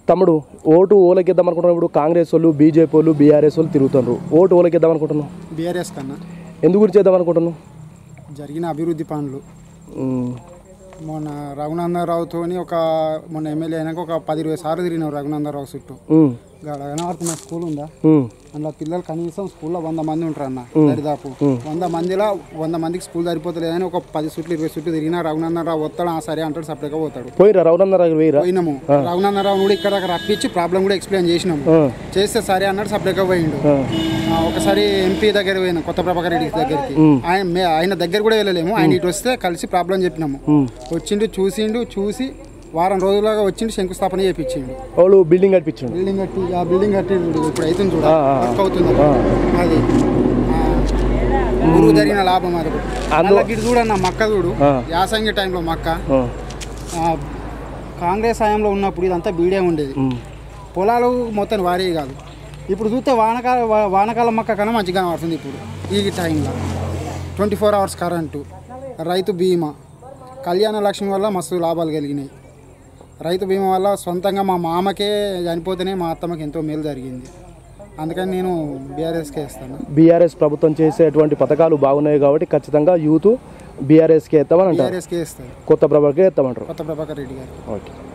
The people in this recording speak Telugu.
తమ్ముడు ఓటు ఓలకిద్దాం అనుకుంటున్నావు ఇప్పుడు కాంగ్రెస్ వాళ్ళు బీజేపీ వాళ్ళు బీఆర్ఎస్ వాళ్ళు తిరుగుతున్నారు ఓటు ఓలకిద్దాం అనుకుంటున్నావు బీఆర్ఎస్ కన్నా ఎందుకు గురించి చేద్దాం అనుకుంటున్నావు జరిగిన అభివృద్ధి పనులు ఉమ్, మొన్న రఘునందరావుతో ఒక మొన్న ఎమ్మెల్యే అయినాక ఒక పది ఇరవై సార్లు తిరిగినాం రఘునందరావు చుట్టూ ఉమ్, గణవర్తన స్కూల్ ఉందా ఉమ్, అందులో పిల్లలు కనీసం స్కూల్లో వంద మంది ఉంటారు అన్న దరిదాపు వంద మందిలో వంద మందికి స్కూల్ సరిపోతలేదని ఒక పది చుట్లు ఇరవై చుట్లు తిరిగినా రఘునందరావు వస్తాడు ఆ సరే అంటాడు సపరేట్గా పోతాడు పోయిరా రఘునందరావు వేయరా పోయినాము రఘునందరావు కూడా ఇక్కడ దాకా రప్పించి ప్రాబ్లం కూడా ఎక్స్ప్లెయిన్ చేసినాము ఆ, చేస్తే సరే అన్నాడు సపరేట్గా పోయిండు ఆ, ఆ, ఒకసారి ఎంపీ దగ్గర పోయినా కొత్త ప్రభాకర్ రెడ్డి దగ్గరికి ఆయన మే- ఆయన దగ్గర కూడా వెళ్ళలేము ఆయన ఇటు వస్తే కలిసి ప్రాబ్లం చెప్పినాము ఉమ్. వచ్చిండు చూసిండు చూసి వారం రోజులుగా వచ్చిండు శంకుస్థాపన చేయించిండు వాళ్ళు బిల్డింగ్ కట్టించండు బిల్డింగ్ కట్టి ఆ బిల్డింగ్ కట్టి చూడు, ఇప్పుడు అవుతుంది చూడ ఆ, ఆ, ఆ. వర్క్ అవుతుంది ఆ. అది ఆ, గురువు జరిగిన లాభం అది ఒకటి. అందు- మళ్ళా గిటు చూడన్న మక్క చూడు ఆ. యాసంగి టైంలో మక్క ఆ, ఆ, కాంగ్రెస్ హయాంలో ఉన్నప్పుడు ఇదంతా బీడే ఉండేది ఉమ్, పొలాలు మొత్తం వారే కాదు ఇప్పుడు చూస్తే వానకాల వా- వానకాలం మొక్క కన్నా మంచిగా కనబడుతుంది ఇప్పుడు ఈ టైంలో ట్వంటీ ఫోర్ అవర్స్ కరెంటు రైతు బీమా కళ్యాణ లక్ష్మి వల్ల మస్తు లాభాలు కలిగినాయి రైతు బీమా వల్ల సొంతంగా మా మామకే చనిపోతేనే మా అత్తమ్మకి ఎంతో మేలు జరిగింది అందుకని నేను బీఆర్ఎస్కే ఇస్తాను బీఆర్ఎస్ ప్రభుత్వం చేసేటువంటి పథకాలు బాగున్నాయి కాబట్టి ఖచ్చితంగా యూత్ బీఆర్ఎస్కి ఎత్తామని అంటారు బీఆర్ఎస్కే ఇస్తాను కొత్త ప్రభాకే ఎత్తామంటారు కొత్త ప్రభాకర్ రెడ్డి గారు ఓకే